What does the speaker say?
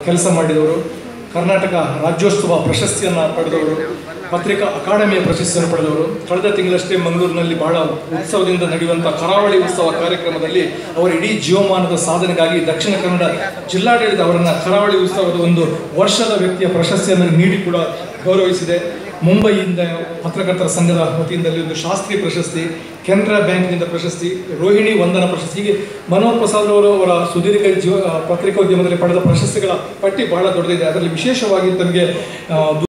ಕೆಲಸ ಮಾಡಿದವರು ಕರ್ನಾಟಕ ರಾಜ್ಯೋತ್ಸವ ಪ್ರಶಸ್ತಿಯನ್ನು ಪಡೆದವರು ಪತ್ರಿಕಾ ಅಕಾಡೆಮಿಯ ಪ್ರಶಸ್ತಿಯನ್ನು ಪಡೆದವರು ಕಳೆದ ತಿಂಗಳಷ್ಟೇ ಮಂಗಳೂರಿನಲ್ಲಿ ಬಹಳ ಉತ್ಸವದಿಂದ ನಡೆಯುವಂಥ ಕರಾವಳಿ ಉತ್ಸವ ಕಾರ್ಯಕ್ರಮದಲ್ಲಿ ಅವರ ಇಡೀ ಜೀವಮಾನದ ಸಾಧನೆಗಾಗಿ ದಕ್ಷಿಣ ಕನ್ನಡ ಜಿಲ್ಲಾಡಳಿತ ಅವರನ್ನು ಕರಾವಳಿ ಉತ್ಸವದ ಒಂದು ವರ್ಷದ ವ್ಯಕ್ತಿಯ ಪ್ರಶಸ್ತಿಯನ್ನು ನೀಡಿ ಕೂಡ ಗೌರವಿಸಿದೆ ಮುಂಬೈಯಿಂದ ಪತ್ರಕರ್ತರ ಸಂಘದ ವತಿಯಿಂದಲೇ ಒಂದು ಶಾಸ್ತ್ರೀಯ ಪ್ರಶಸ್ತಿ ಕೆನರಾ ಬ್ಯಾಂಕ್ನಿಂದ ಪ್ರಶಸ್ತಿ ರೋಹಿಣಿ ವಂದನಾ ಪ್ರಶಸ್ತಿ ಹೀಗೆ ಮನೋಹರ್ ಪ್ರಸಾದ್ ಅವರು ಅವರ ಸುದೀರ್ಘ ಜೀವ ಪತ್ರಿಕೋದ್ಯಮದಲ್ಲಿ ಪಡೆದ ಪ್ರಶಸ್ತಿಗಳ ಪಟ್ಟಿ ಬಹಳ ದೊಡ್ಡದಿದೆ ಅದರಲ್ಲಿ ವಿಶೇಷವಾಗಿ ತಮಗೆ ಆ,